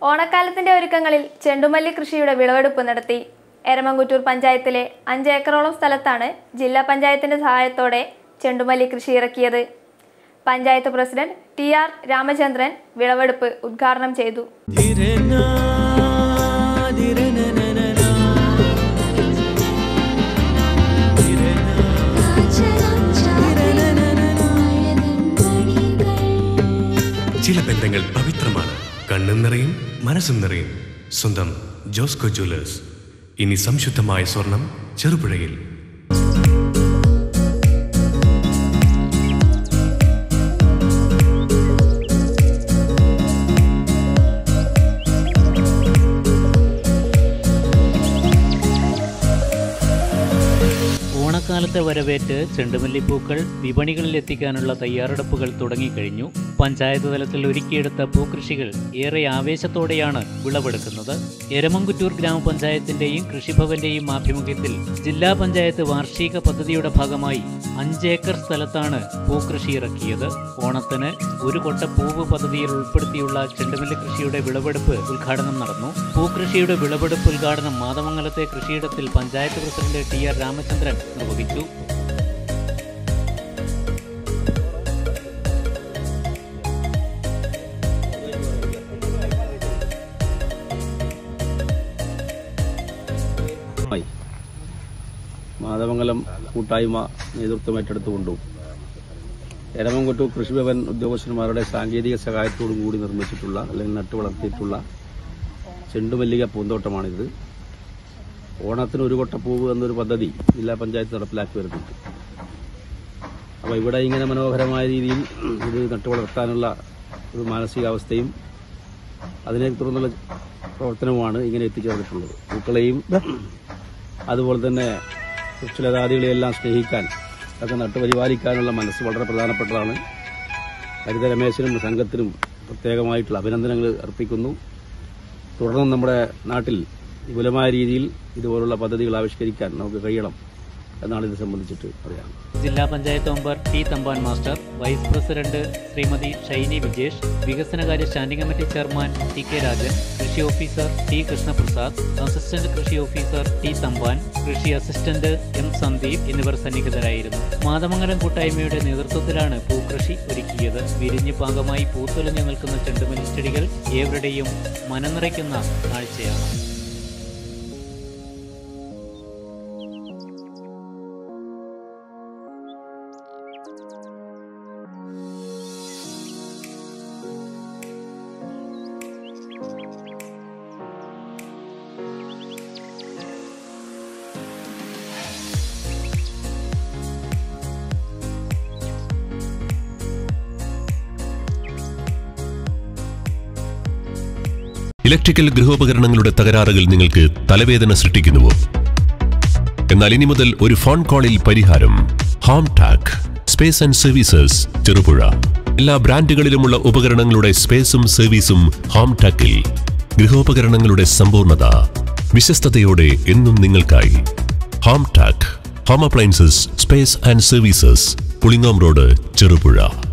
ഓണക്കാലത്തിന്റെ ഒരുക്കങ്ങളിൽ ചെണ്ടുമല്ലി കൃഷിയുടെ വിളവെടുപ്പ് നടത്തി എരമംകുറ്റൂർ പഞ്ചായത്തിലെ അഞ്ച് ഏക്കറോളം സ്ഥലത്താണ് ജില്ലാ പഞ്ചായത്തിന്റെ സഹായത്തോടെ ചെണ്ടുമല്ലി കൃഷി ഇറക്കിയത് panchayat president T R Ramachandran വിളവെടുപ്പ് ഉദ്ഘാടനം ചെയ്തു ചില ബന്ധങ്ങൾ പവിത്രമാണ് കണ്ണും നിറയും മനസ്സും നിറയും സ്വന്തം ജോസ്കോ ജ്വല്ലേഴ്സ് ഇനി സംശുദ്ധമായ സ്വർണം ചെറുപുഴയിൽ ഓണക്കാലത്തെ വരവേറ്റ് ചെണ്ടുമല്ലിപ്പൂക്കൾ വിപണികളിൽ എത്തിക്കാനുള്ള തയ്യാറെടുപ്പുകൾ തുടങ്ങിക്കഴിഞ്ഞു പഞ്ചായത്ത് തലത്തിൽ ഒരുക്കിയെടുത്ത പൂക്കൃഷികൾ ഏറെ ആവേശത്തോടെയാണ് വിളവെടുക്കുന്നത് എരമംകുറ്റൂർ ഗ്രാമപഞ്ചായത്തിന്റെയും കൃഷിഭവന്റെയും ആഭിമുഖ്യത്തിൽ ജില്ലാ പഞ്ചായത്ത് വാർഷിക പദ്ധതിയുടെ ഭാഗമായി അഞ്ചേക്കർ സ്ഥലത്താണ് പൂക്കൃഷി ഇറക്കിയത് ഓണത്തിന് ഒരു കൊട്ട പൂവ് പദ്ധതിയിൽ ഉൾപ്പെടുത്തിയുള്ള ചെണ്ടുമല്ലി കൃഷിയുടെ വിളവെടുപ്പ് ഉദ്ഘാടനം നടന്നു പൂക്കൃഷിയുടെ വിളവെടുപ്പ് ഉദ്ഘാടനം മാതമംഗലത്തെ കൃഷിയിടത്തിൽ panchayat president T R Ramachandran നിർവഹിച്ചു മായി മാതമംഗലം കൂട്ടായ്മ നേതൃത്വം ഏറ്റെടുത്തുകൊണ്ടും എരമംകൊട്ടൂർ കൃഷിഭവൻ ഉദ്യോഗസ്ഥന്മാരുടെ സാങ്കേതിക സഹായത്തോടും കൂടി നിർമ്മിച്ചിട്ടുള്ള അല്ലെങ്കിൽ നട്ടു വളർത്തിയിട്ടുള്ള ചെണ്ടുമല്ലിക പൂന്തോട്ടമാണിത് ഓണത്തിന് ഒരു കൊട്ട പൂവ് എന്നൊരു പദ്ധതി ജില്ലാ പഞ്ചായത്ത് നടപ്പിലാക്കി വരുന്നുണ്ട് അപ്പോൾ ഇവിടെ ഇങ്ങനെ മനോഹരമായ രീതിയിൽ ഇത് നട്ടു വളർത്താനുള്ള ഒരു മാനസികാവസ്ഥയും അതിനെ തുടർന്നുള്ള പ്രവർത്തനവുമാണ് ഇങ്ങനെ എത്തിച്ചേർന്നിട്ടുള്ളത് പൂക്കളെയും അതുപോലെ തന്നെ വൃക്ഷലതാദികളെയെല്ലാം സ്നേഹിക്കാൻ അതൊക്കെ നട്ടുപരിപാലിക്കാനുള്ള മനസ്സ് വളരെ പ്രധാനപ്പെട്ടതാണ് ഹരിത രമേശനും സംഘത്തിനും പ്രത്യേകമായിട്ടുള്ള അഭിനന്ദനങ്ങൾ അർപ്പിക്കുന്നു തുടർന്നും നമ്മുടെ നാട്ടിൽ വിപുലമായ രീതിയിൽ ഇതുപോലുള്ള പദ്ധതികൾ ആവിഷ്കരിക്കാൻ നമുക്ക് കഴിയണം എന്നാണ് ഇത് സംബന്ധിച്ചിട്ട് പറയാം ജില്ലാ panchayat member T Thampan master vice president Shrimati Shiny Vijesh വികസനകാര്യ standing committee chairman T K Rajan കൃഷി ഓഫീസർ ടി കൃഷ്ണപ്രസാദ് അസിസ്റ്റന്റ് കൃഷി ഓഫീസർ ടി തമ്പാൻ കൃഷി അസിസ്റ്റന്റ് എം സന്ദീപ് എന്നിവർ സന്നിഹിതരായിരുന്നു മാതമംഗലം കൂട്ടായ്മയുടെ നേതൃത്വത്തിലാണ് പൂക്കൃഷി ഒരുക്കിയത് വിരിഞ്ഞു പാകമായി പൂത്തൊലിഞ്ഞു നിൽക്കുന്ന ചെണ്ടുമല്ലി ചെടികൾ ഏവരുടെയും മനനിറയ്ക്കുന്ന കാഴ്ചയാണ് ഇലക്ട്രിക്കൽ ഗൃഹോപകരണങ്ങളുടെ തകരാറുകൾ നിങ്ങൾക്ക് തലവേദന സൃഷ്ടിക്കുന്നുവോ എന്നാൽ ഇനി മുതൽ ഒരു ഫോൺ കോളിൽ പരിഹാരം home tech space and services Cherupuzha എല്ലാ ബ്രാൻഡുകളിലുമുള്ള ഉപകരണങ്ങളുടെ സ്പേസും സർവീസും ഹോം ടാക്കിൽ ഗൃഹോപകരണങ്ങളുടെ സമ്പൂർണ്ണത വിശ്വസ്തയോടെ എന്നും നിങ്ങൾക്കായി home tech home appliances space and services Pulingome road Cherupuzha